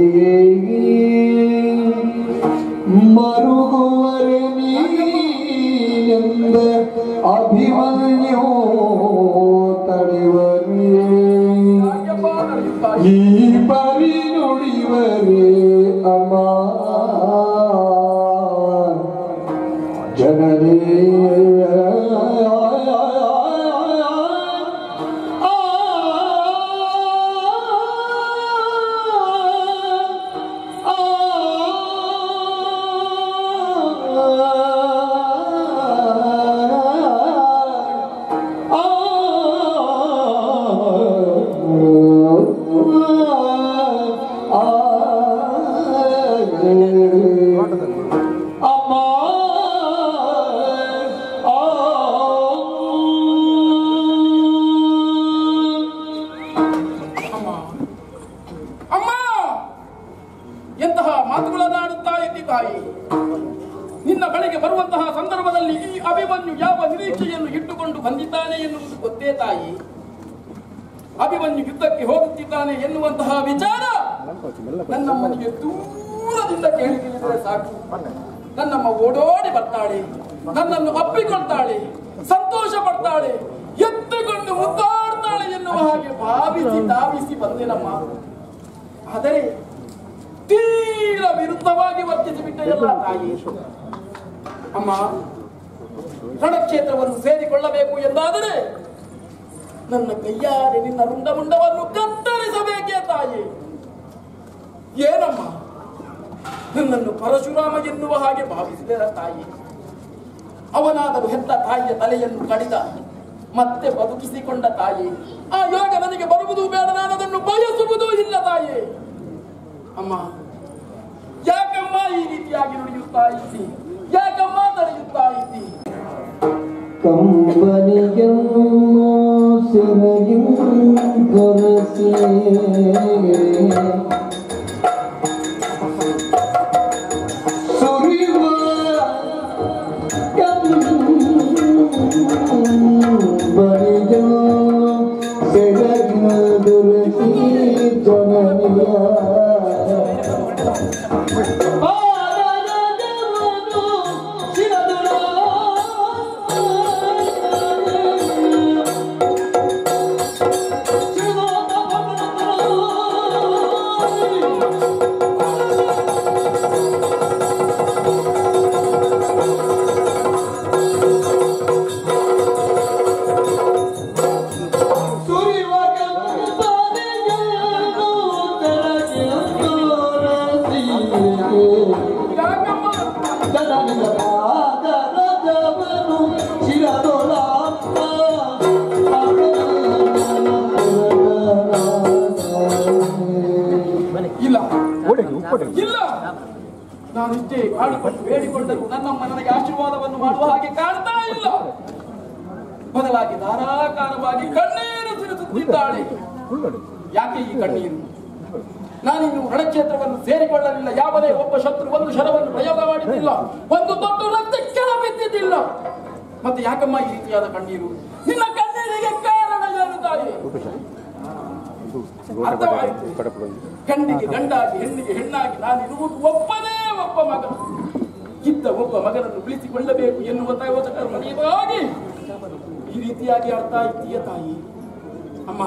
ಮರುಗುವರೆ ನೀನೆಂದ ಅಭಿಮನ್ಯೋ ತಡೆವರೇ ಯಾಕೆಪ್ಪ ನಡೆಯುತ್ತಾಯಿ ಈ ಪರಿ ನುಡಿವರೇ ಅಮ್ಮ ಜನರೇ ಅಮ್ಮ ಅಭಿಮನ್ಯು ಯಾವ ನಿರೀಕ್ಷೆಯನ್ನು ಇಟ್ಟುಕೊಂಡು ಬಂದಿದ್ದಾನೆ ಎನ್ನುವುದು ಗೊತ್ತೇ ತಾಯಿ ಅಭಿಮನ್ಯು ಯುದ್ಧಕ್ಕೆ ಹೋಗುತ್ತಿದ್ದಾನೆ ಎನ್ನುವಂತಹ ವಿಚಾರ ನನ್ನಮ್ಮನಿಗೆ ದೂರದಿಂದ ಕೇಳಿ ತಿಳಿದರೆ ಸಾಕು ನನ್ನಮ್ಮ ಓಡೋಡಿ ಬರ್ತಾಳೆ ನನ್ನನ್ನು ಅಪ್ಪಿಕೊಳ್ತಾಳೆ ಸಂತೋಷ ಪಡ್ತಾಳೆ ಎತ್ತುಕೊಂಡು ಮುದ್ದಾಡ್ತಾಳೆ ಎನ್ನುವ ಹಾಗೆ ಭಾವಿಸಿ ಧಾವಿಸಿ ಬಂದೆನಮ್ಮ ಆದರೆ ತೀರ ವಿರುದ್ಧವಾಗಿ ವರ್ತಿಸಿ ಬಿಟ್ಟ ಎಲ್ಲ ತಾಯಿ ಅಮ್ಮ ರಣಕ್ಷೇತ್ರವನ್ನು ಸೇರಿಕೊಳ್ಳಬೇಕು ಎಂದಾದರೆ ನನ್ನ ಕೈಯಾರೆ ನಿನ್ನ ರುಂಡ ಮುಂಡವನ್ನು ಕತ್ತರಿಸಬೇಕೇ ತಾಯಿ ಏನಮ್ಮ ನನ್ನನ್ನು ಪರಶುರಾಮ ಎನ್ನುವ ಹಾಗೆ ಭಾವಿಸಿದರ ತಾಯಿ ಅವನಾದರೂ ಹೆತ್ತ ತಾಯಿಯ ತಲೆಯನ್ನು ಕಡಿದ ಮತ್ತೆ ಬದುಕಿಸಿಕೊಂಡ ತಾಯಿ ಆ ಯೋಗ ನನಗೆ ಬರುವುದು ಬೇಡ ನಾನು ಅದನ್ನು ಬಯಸುವುದೂ ಇಲ್ಲ ತಾಯಿ ಅಮ್ಮ ಯಾಕಮ್ಮ ಈ ರೀತಿಯಾಗಿ ನುಡಿಯುತ್ತಾ ಇದ್ದಿ ಯಾಕಮ್ಮ ತಡೆಯುತ್ತಾ ಇದ್ದಿ ಕಂಬನಿಯನ್ನು ಸೆರಗಿಂ ಗೊರಸಿ ಸುರಿವ ಕಂಬನಿಯನ್ನು ಸೆರಗಿನ ಗೊರಸಿ ಜನನಿಯ ಯಾಕಮ್ಮ ಇಲ್ಲ ಇಲ್ಲ ನಾನಿಷ್ಟೇ ಕಾಡಿಕೊಂಡು ಬೇಡಿಕೊಂಡರು ನನ್ನಮ್ಮ ನನಗೆ ಆಶೀರ್ವಾದವನ್ನು ಮಾಡುವ ಹಾಗೆ ಕಾಣ್ತಾ ಇಲ್ಲ ಬದಲಾಗಿ ಧಾರಾಕಾರವಾಗಿ ಕಣ್ಣೀರು ಸುರಿಸುತ್ತಿದ್ದಾಳೆ ಯಾಕೆ ಈ ಕಣ್ಣೀರು ನಾನಿನ್ನು ರಣಕ್ಷೇತ್ರವನ್ನು ಸೇರಿಕೊಳ್ಳಲಿಲ್ಲ ಯಾವನೇ ಒಬ್ಬ ಶತ್ರು ಒಂದು ಶರವನ್ನು ಪ್ರಯೋಗ ಮಾಡಿದ್ದಿಲ್ಲ ಒಂದು ದೊಡ್ಡ ರಕ್ತ ಕೆಳ ಬಿದ್ದಿದ್ದಿಲ್ಲ ಮತ್ತೆ ಯಾಕಮ್ಮ ಈ ರೀತಿಯಾದ ಕಣ್ಣೀರು ನಿನ್ನ ಕಣ್ಣೀರಿಗೆ ಕಾರಣ ಏನು ತಾಯಿ ಅರ್ಥವಾಯಿತು ಗಂಡಿಗೆ ಗಂಡಾಗಿ ಹೆಣ್ಣಿಗೆ ಹೆಣ್ಣಾಗಿ ನಾನು ಇರುವುದು ಒಬ್ಬನೇ ಒಬ್ಬ ಮಗ ಇದ್ದ ಒಬ್ಬ ಮಗನನ್ನು ಉಳಿಸಿಕೊಳ್ಳಬೇಕು ಎನ್ನುವ ದೈವತಕರ ಮನೆಯವಾಗಿ ಈ ರೀತಿಯಾಗಿ ಅರ್ಥ ಇದ್ದೀಯ ತಾಯಿ ಅಮ್ಮ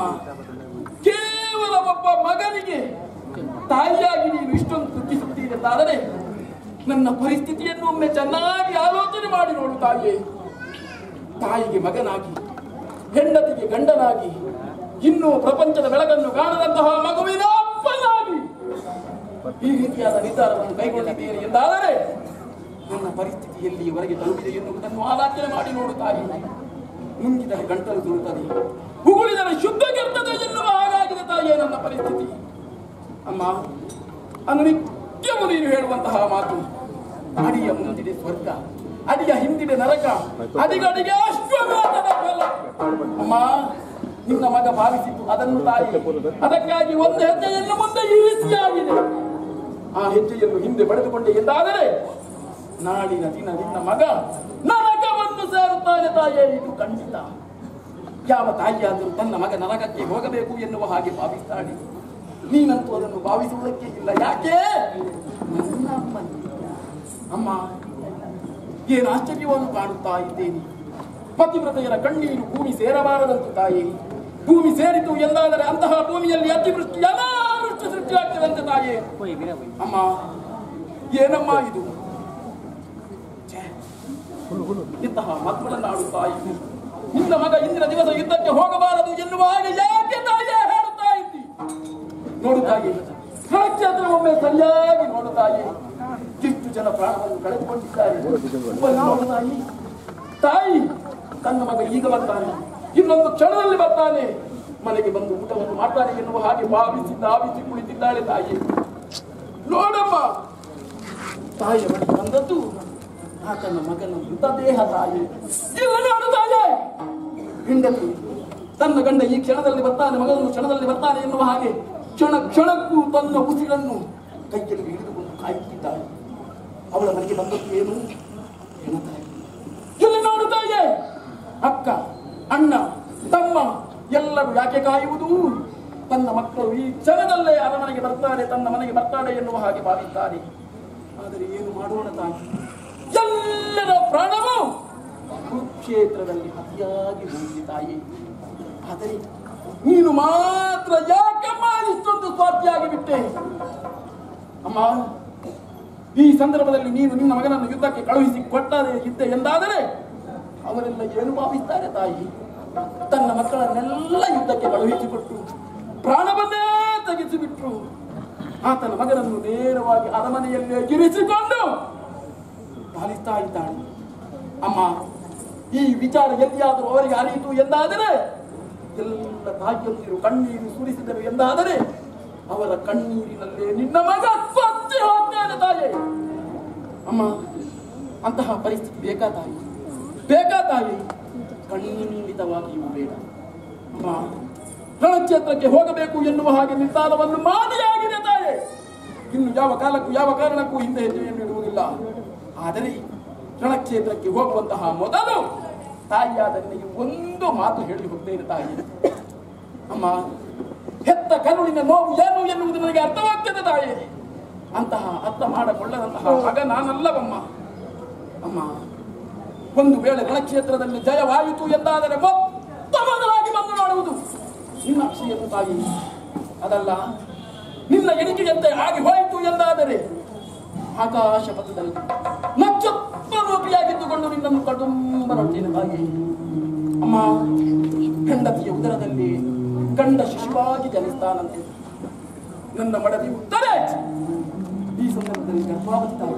ಕೇವಲ ಒಬ್ಬ ಮಗನಿಗೆ ತಾಯಿಯಾಗಿ ನೀನು ಇಷ್ಟೊಂದು ದುಃಖಿಸುತ್ತೀರೆಂದಾದರೆ ನನ್ನ ಪರಿಸ್ಥಿತಿಯನ್ನು ಒಮ್ಮೆ ಚೆನ್ನಾಗಿ ಆಲೋಚನೆ ಮಾಡಿ ನೋಡು ತಾಯಿಯೇ ತಾಯಿಗೆ ಮಗನಾಗಿ ಹೆಂಡತಿಗೆ ಗಂಡನಾಗಿ ಇನ್ನು ಪ್ರಪಂಚದ ಬೆಳಕನ್ನು ಕಾಣದಂತಹ ಮಗುವಿನ ಅಪ್ಪನಾಗಿ ಈ ರೀತಿಯಾದ ನಿರ್ಧಾರವನ್ನು ಕೈಗೊಂಡಿದ್ದೇನೆ ಎಂದಾದರೆ ನನ್ನ ಪರಿಸ್ಥಿತಿ ಎಲ್ಲಿಯವರೆಗೆ ತಲುಪಿದೆ ಎನ್ನುವುದನ್ನು ಆಲೋಚನೆ ಮಾಡಿ ನೋಡು ತಾಯಿ ನುಂಗಿದರೆ ಗಂಟಲು ತುಳುತ್ತದೆ ಉಗುಳಿದರೆ ಶುದ್ಧ ಕೆಡ್ತದೆ ಎನ್ನುವ ಹಾಗಾಗಿದೆ ತಾಯಿಯೇ ನನ್ನ ಪರಿಸ್ಥಿತಿ ಅಮ್ಮ ಅನ್ನು ನಿತ್ಯವೂ ನೀನು ಹೇಳುವಂತಹ ಮಾತು ಅಡಿಯ ಮುಂದಿದೆ ಸ್ವರ್ಗ ಅಡಿಯ ಹಿಂದಿದೆ ನರಕ ಅಡಿಗಡಿಗೆ ಅಶ್ವಮೇಧದ ಫಲ ಅಮ್ಮ ನಿನ್ನ ಮಗ ಭಾವಿಸಿತು ಅದನ್ನು ತಾಯಿ ಅದಕ್ಕಾಗಿ ಒಂದು ಹೆಜ್ಜೆಯನ್ನು ಮುಂದೆ ಇರಿಸಿಯಾಗಿದೆ ಆ ಹೆಜ್ಜೆಯನ್ನು ಹಿಂದೆ ಪಡೆದುಕೊಂಡೆ ಎಂದಾದರೆ ನಾಳಿನ ದಿನ ನಿನ್ನ ಮಗ ನರಕವನ್ನು ಸೇರುತ್ತಾನೆ ತಾಯೇ ಇದು ಖಂಡಿತ ಯಾವ ತಾಯಿಯಾದರೂ ತನ್ನ ಮಗ ನರಕಕ್ಕೆ ಹೋಗಬೇಕು ಎನ್ನುವ ಹಾಗೆ ಭಾವಿಸ್ತಾಳೆ ನೀನಂತೂ ಅದನ್ನು ಭಾವಿಸುವುದಕ್ಕೆ ಇಲ್ಲ ಯಾಕೆ ನನ್ನ ಅಮ್ಮ ಅಮ್ಮ ಏನು ಆಶ್ಚರ್ಯವನ್ನು ಕಾಣುತ್ತಾ ಇದ್ದೇನೆ ಪತಿವ್ರತೆಯರ ಕಣ್ಣೀರು ಭೂಮಿ ಸೇರಬಾರದಂತು ತಾಯಿ ಭೂಮಿ ಸೇರಿತು ಎಂದಾದರೆ ಅಂತಹ ಭೂಮಿಯಲ್ಲಿ ಅತಿವೃಷ್ಟಿ ಅನಾವೃಷ್ಟಿ ಸೃಷ್ಟಿಯಾಗ್ತದಂತೆ ತಾಯಿ ಅಮ್ಮ ಏನಮ್ಮ ಇದು ಛೇ, ಇಂತಹ ಮಕ್ಕಳನ್ನಾಡು ತಾಯಿ ನಿನ್ನ ಮಗ ಇಂದಿನ ದಿವಸ ಯುದ್ಧಕ್ಕೆ ಹೋಗಬಾರದು ಎನ್ನುವ ಹಾಗೆ ಯಾಕೆ ತಾಯಿಯೇ ಹೇಳುತ್ತಾ ಇದ್ದಿ ನೋಡು ತಾಯಿ ಕ್ಷೇತ್ರ ಒಮ್ಮೆ ಸರಿಯಾಗಿ ನೋಡು ತಾಯಿ ಎಷ್ಟು ಜನ ಪ್ರಾಣವನ್ನು ಕಳೆದುಕೊಂಡಿದ್ದಾರೆ ಒಬ್ಬನು ನೋಡು ತಾಯಿ ತಾಯಿ ತನ್ನ ಮಗ ಈಗ ಬರ್ತಾನೆ ಇನ್ನೊಂದು ಕ್ಷಣದಲ್ಲಿ ಬರ್ತಾನೆ ಮನೆಗೆ ಬಂದು ಊಟವನ್ನು ಮಾಡ್ತಾನೆ ಎನ್ನುವ ಹಾಗೆ ಭಾವಿಸಿ ಧಾವಿಸಿ ಕುಳಿತಿದ್ದಾಳೆ ತಾಯಿ ನೋಡಮ್ಮ ತಾಯಿಯ ಬಳಿ ಬಂದದ್ದು ಆತನ ಮಗನ ಮೃತದೇಹ ತಾಯಿ ಇಲ್ಲ ನೋಡು ತಾಯಿ ಹೆಂಡತಿ ತನ್ನ ಗಂಡ ಈ ಕ್ಷಣದಲ್ಲಿ ಬರ್ತಾನೆ ಮಗನನ್ನು ಕ್ಷಣದಲ್ಲಿ ಬರ್ತಾನೆ ಎನ್ನುವ ಹಾಗೆ ಕ್ಷಣ ಕ್ಷಣಕ್ಕೂ ತನ್ನ ಉಸಿರನ್ನು ಕೈಯಲ್ಲಿ ಹಿಡಿದುಕೊಂಡು ಕಾಯುತ್ತಿದ್ದಾಳೆ ಅವಳ ಮನೆಗೆ ಬಂದದ್ದು ಏನು ಹೆಣತಾಯಿ ಇಲ್ಲಿ ನೋಡು ತಾಯಿ ಅಕ್ಕ ಅಣ್ಣ ತಮ್ಮ ಎಲ್ಲರೂ ಯಾಕೆ ಕಾಯುವುದು ತನ್ನ ಮಕ್ಕಳು ಈ ಕ್ಷಣದಲ್ಲೇ ಅರಮನೆಗೆ ಬರ್ತಾರೆ ತನ್ನ ಮನೆಗೆ ಬರ್ತಾಳೆ ಎನ್ನುವ ಹಾಗೆ ಭಾವಿದ್ದಾರೆ ಆದರೆ ಏನು ಮಾಡೋಣ ತಾಯಿ ಎಲ್ಲರ ಪ್ರಾಣವು ಕುರುಕ್ಷೇತ್ರದಲ್ಲಿ ಹತಿಯಾಗಿ ಹೋಗಿದೆ ತಾಯಿ ಆದರೆ ನೀನು ಮಾತ್ರ ಯಾಕಮ್ಮ ಇಷ್ಟೊಂದು ಸ್ವಾರ್ಥಿಯಾಗಿ ಬಿಟ್ಟೆ ಅಮ್ಮ ಈ ಸಂದರ್ಭದಲ್ಲಿ ನೀನು ನಿನ್ನ ಮಗನನ್ನು ಯುದ್ಧಕ್ಕೆ ಕಳುಹಿಸಿ ಕೊಟ್ಟರೆ ಇದ್ದೆ ಎಂದಾದರೆ ಅವರೆಲ್ಲ ಏನು ಭಾವಿಸ್ತಾರೆ ತಾಯಿ ತನ್ನ ಮಕ್ಕಳನ್ನೆಲ್ಲ ಯುದ್ಧಕ್ಕೆ ಕಳುಹಿಸಿಕೊಟ್ಟು ಪ್ರಾಣವನ್ನೇ ತೆಗೆಸಿಬಿಟ್ರು ಆತನ ಮಗನನ್ನು ನೇರವಾಗಿ ಅರಮನೆಯಲ್ಲೇ ಇರಿಸಿಕೊಂಡು ಪಾಲಿಸ್ತಾ ಇದ್ದಾಳೆ ಅಮ್ಮ ಈ ವಿಚಾರ ಎಲ್ಲಿಯಾದರೂ ಅವರಿಗೆ ಅರಿಯಿತು ಎಂದಾದರೆ ಎಲ್ಲ ತಾಯಿಯಂದಿರು ಕಣ್ಣೀರು ಸುರಿಸಿದರು ಎಂದಾದರೆ ಅವರ ಕಣ್ಣೀರಿನಲ್ಲೇ ನಿನ್ನ ಮಗ ಸತ್ಯ ಹೋಗ್ತಾನೆ ತಾಯಿ ಅಮ್ಮ ಅಂತಹ ಪರಿಸ್ಥಿತಿ ಬೇಕಾ ತಾಯಿ ಬೇಕಾ ತಾಯಿ ಖಂಡಿತವಾಗಿಯೂ ಬೇಡ ಅಮ್ಮ ರಣಕ್ಷೇತ್ರಕ್ಕೆ ಹೋಗಬೇಕು ಎನ್ನುವ ಹಾಗೆ ನಿರ್ಧಾರವನ್ನು ಮಾಡಿಯಾಗಿದೆ ತಾಯಿ ಇನ್ನು ಯಾವ ಕಾಲಕ್ಕೂ ಯಾವ ಕಾರಣಕ್ಕೂ ಹಿಂದೆ ಹೆಜ್ಜೆಯನ್ನು ಇಡುವುದಿಲ್ಲ ಆದರೆ ರಣಕ್ಷೇತ್ರಕ್ಕೆ ಹೋಗುವಂತಹ ಮೊದಲು ತಾಯಿಯಾದ ನಿನಗೆ ಒಂದು ಮಾತು ಹೇಳಿ ಹೋಗ್ತೇನೆ ತಾಯಿ ಅಮ್ಮ ಹೆತ್ತ ಕರುಳಿನ ನೋವು ಏನು ಎನ್ನುವುದು ನನಗೆ ಅರ್ಥವಾಗ್ತದೆ ತಾಯಿ ಅಂತಹ ಅರ್ಥ ಮಾಡಕೊಳ್ಳದಂತಹ ಮಗ ನಾನಲ್ಲವಮ್ಮ ಅಮ್ಮ ಒಂದು ವೇಳೆ ರಣಕ್ಷೇತ್ರದಲ್ಲಿ ಜಯವಾಯಿತು ಎಂದಾದರೆ ಮೊತ್ತ ಮೊದಲಾಗಿ ಬಂದು ನೋಡುವುದು ನಿನ್ನ ಅಕ್ಷೆಯನ್ನು ತಾಯಿ ಅದಲ್ಲ ನಿನ್ನ ಎಣಿಕೆಯಂತೆ ಆಗಿ ಹೋಯಿತು ಎಂದಾದರೆ ಆಕಾಶ ಪಥದಲ್ಲಿ ನಕ್ಷತ್ರ ರೂಪಿಯಾಗಿದ್ದುಕೊಂಡು ನಿನ್ನನ್ನು ಕಡುಂಬ ನೋಡ್ತೇನೆ ತಾಯಿ ಅಮ್ಮ ಹೆಂಡತಿಯ ಉದರದಲ್ಲಿ ಗಂಡ ಶಿಶುವಾಗಿ ಜನಿಸ್ತಾನಂತೆ ನನ್ನ ಮಡದಿ ಉತ್ತರೆ ಈ ಸಂದರ್ಭದಲ್ಲಿ ಗರ್ಭಾವತಿ ತಾಯಿ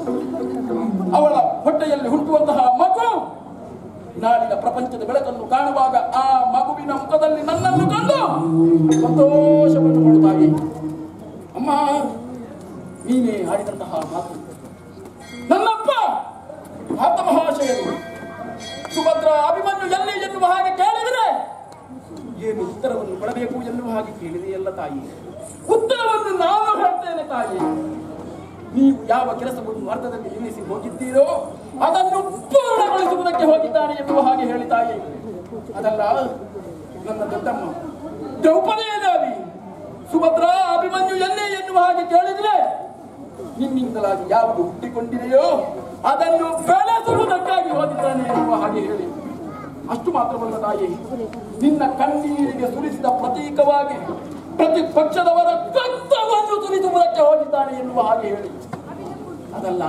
ಅವಳ ಹೊಟ್ಟೆಯಲ್ಲಿ ಹುಟ್ಟುವಂತಹ ಮಗು ನಾಳಿನ ಪ್ರಪಂಚದ ಬೆಳಕನ್ನು ಕಾಣುವಾಗ ಆ ಮಗುವಿನ ಮುಖದಲ್ಲಿ ನನ್ನನ್ನು ಕಂಡು ಸಂತೋಷವನ್ನು ಪಡುತ್ತಾಯಿ ಅಮ್ಮ ನೀನೇ ಆಡಿದಂತಹ ಮಾತು ನನ್ನಪ್ಪ ಭಾರತ ಮಹಾಶಯರು ಸುಭದ್ರ ಅಭಿಮನ್ಯು ಎಲ್ಲಿ ಎನ್ನುವ ಹಾಗೆ ಕೇಳಿದರೆ ಏನು ಉತ್ತರವನ್ನು ಕೊಡಬೇಕು ಎನ್ನುವ ಹಾಗೆ ಕೇಳಿದೆಯಲ್ಲ ತಾಯಿ ಉತ್ತರವನ್ನು ನಾನು ಹೇಳ್ತೇನೆ ತಾಯಿ ನೀವು ಯಾವ ಕೆಲಸವನ್ನು ಅರ್ಥದಲ್ಲಿ ನಿಲ್ಲಿಸಿ ಹೋಗಿದ್ದೀರೋ ಅದನ್ನು ಪೂರ್ಣಗೊಳಿಸುವುದಕ್ಕೆ ಹೋಗಿದ್ದಾನೆ ಎನ್ನುವ ಹಾಗೆ ಹೇಳಿ ತಾಯಿ ಅದಲ್ಲ ನನ್ನ ದೊಡ್ಡಮ್ಮ ದ್ರೌಪದಿಯ ದೇವಿ ಸುಭದ್ರ ಅಭಿಮನ್ಯು ಎಲ್ಲಿ ಎನ್ನುವ ಹಾಗೆ ಕೇಳಿದ್ರೆ ನಿಮ್ಮಿಂದಲಾಗಿ ಯಾವುದು ಹುಟ್ಟಿಕೊಂಡಿದೆಯೋ ಅದನ್ನು ಬೆಳೆಸುವುದಕ್ಕಾಗಿ ಹೋಗಿದ್ದಾನೆ ಎನ್ನುವ ಹಾಗೆ ಹೇಳಿ ಅಷ್ಟು ಮಾತ್ರವಲ್ಲ ತಾಯಿ ನಿನ್ನ ಕಣ್ಣೀರಿಗೆ ಸುರಿಸಿದ ಪ್ರತೀಕವಾಗಿ ಪ್ರತಿಪಕ್ಷದವರ ರಕ್ತವನ್ನು ಸುರಿಸುವುದಕ್ಕೆ ಹೋಗಿದ್ದಾನೆ ಎನ್ನುವ ಹಾಗೆ ಹೇಳಿ ಅದಲ್ಲ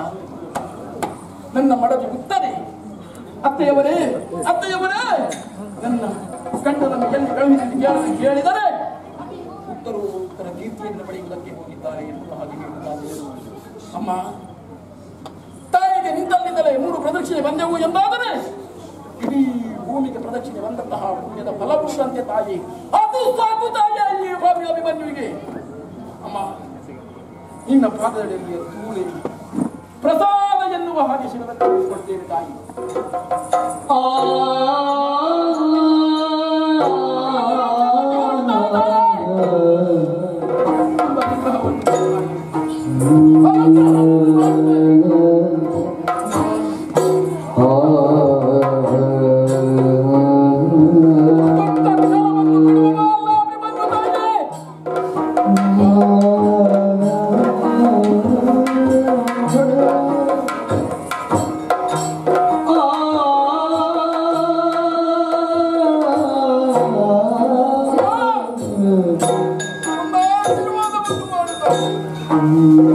ನನ್ನ ಮಡದಿ ಉತ್ತರೆ ಅತ್ತೆಯವರೇ ಅತ್ತೆಯವರೇ ನನ್ನ ಗಂಡನನ್ನು ಎಲ್ಲಿ ಕಳುಹಿಸಿ ಕೇಳಲು ಕೇಳಿದರೆ ಉತ್ತರೋತ್ತರ ಕೀರ್ತಿಯನ್ನು ಪಡೆಯುವುದಕ್ಕೆ ಹೋಗಿದ್ದಾರೆ ಎನ್ನುವ ಹಾಗೆ ಹೇಳುತ್ತಾರೆ ಅಮ್ಮ ತಾಯಿಗೆ ನಿಂತಲ್ಲಿಂದಲೇ ಮೂರು ಪ್ರದಕ್ಷಿಣೆ ಬಂದೆವು ಎಂದಾದರೆ ಇಡೀ ಭೂಮಿಗೆ ಪ್ರದಕ್ಷಿಣೆ ಬಂದಂತಹ ಪುಣ್ಯದ ಫಲಭೂತಂತೆ ತಾಯಿ ಅದು ಸಾಕು ತಾಯಿ ಈ ಭೂಮಿ ಅಭಿಮನ್ಯುವಿಗೆ ಅಮ್ಮ ನಿನ್ನ ಪಾದದಲ್ಲಿ ಧೂಳಿ ಪ್ರಸಾದ ಎನ್ನುವ ಹಾಗೆ ಶಿರದಲ್ಲಿ ಕೊಡ್ತೇನೆ ತಾಯಿ ತುಂಬ ವಿಗ್ರಹವನ್ನು ಕೊಟ್ಟ ಕ್ಷಣವನ್ನು ಬಿಡುವವಲ್ಲ ಅಭಿಮನ್ಯು ತಾಯಿ. ತುಂಬಾ ಆಶೀರ್ವಾದವನ್ನು ಮಾಡುತ್ತಾರೆ.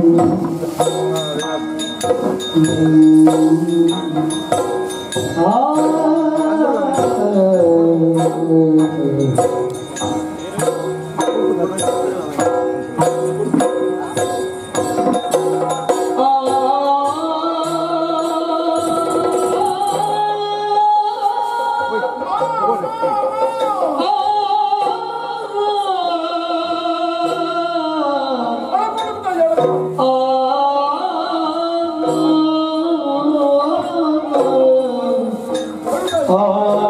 ಅಳಕೊಂಡು ಹೇಳು. ಆ